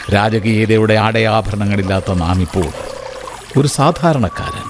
രാജകീയതയുടെ ആടയാഭരണങ്ങളില്ലാത്ത നാം ഇപ്പോൾ ഒരു സാധാരണക്കാരൻ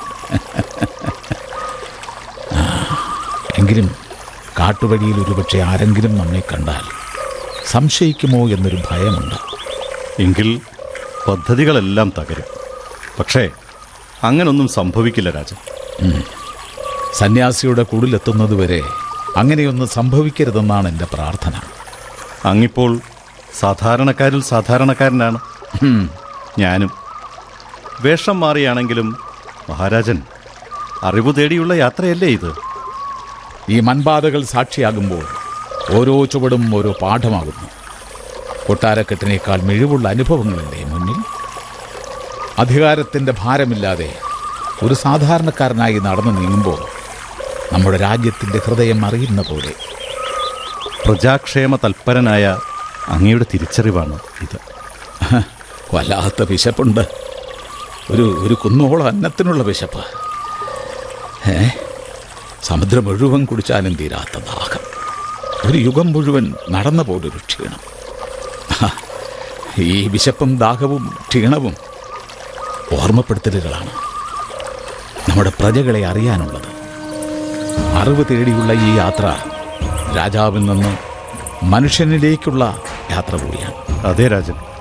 ആ, എങ്കിലും കാട്ടുവഴിയിൽ ഒരുപക്ഷെ ആരെങ്കിലും നമ്മെ കണ്ടാൽ സംശയിക്കുമോ എന്നൊരു ഭയമുണ്ട് എങ്കിൽ പദ്ധതികളെല്ലാം തകരും പക്ഷേ അങ്ങനൊന്നും സംഭവിക്കില്ല രാജൻ സന്യാസിയുടെ കുടിലെത്തുന്നതുവരെ അങ്ങനെയൊന്നും സംഭവിക്കരുതെന്നാണ് എൻ്റെ പ്രാർത്ഥന അങ്ങിപ്പോൾ സാധാരണക്കാരിൽ സാധാരണക്കാരനാണ് ഹും, ഞാനും വേഷം മാറിയാണെങ്കിലും മഹാരാജൻ അറിവ് തേടിയുള്ള യാത്രയല്ലേ ഇത് ഈ മൺപാതകൾ സാക്ഷിയാകുമ്പോൾ ഓരോ ചുവടും ഓരോ പാഠമാകുന്നു കൊട്ടാരക്കെട്ടിനേക്കാൾ മിഴിവുള്ള അനുഭവങ്ങളല്ലേ മുന്നിൽ അധികാരത്തിൻ്റെ ഭാരമില്ലാതെ ഒരു സാധാരണക്കാരനായി നടന്നു നീങ്ങുമ്പോൾ നമ്മുടെ രാജ്യത്തിൻ്റെ ഹൃദയം അറിയുന്ന പോലെ പ്രജാക്ഷേമ തൽപരനായ അങ്ങയുടെ തിരിച്ചറിവാണ് ഇത് വല്ലാത്ത വിശപ്പുണ്ട് ഒരു ഒരു കുന്നോളം അന്നത്തിനുള്ള വിശപ്പ് ഏ സമുദ്രം മുഴുവൻ കുടിച്ചാലും തീരാത്ത ദാഹം ഒരു യുഗം മുഴുവൻ നടന്ന പോലൊരു ക്ഷീണം ഹ, ഈ വിശപ്പും ദാഹവും ക്ഷീണവും ഓർമ്മപ്പെടുത്തലുകളാണ് നമ്മുടെ പ്രജകളെ അറിയാനുള്ളത് അറിവ് തേടിയുള്ള ഈ യാത്ര രാജാവിൽ നിന്ന് മനുഷ്യനിലേക്കുള്ള യാത്ര കൂടിയാണ് അതെ രാജൻ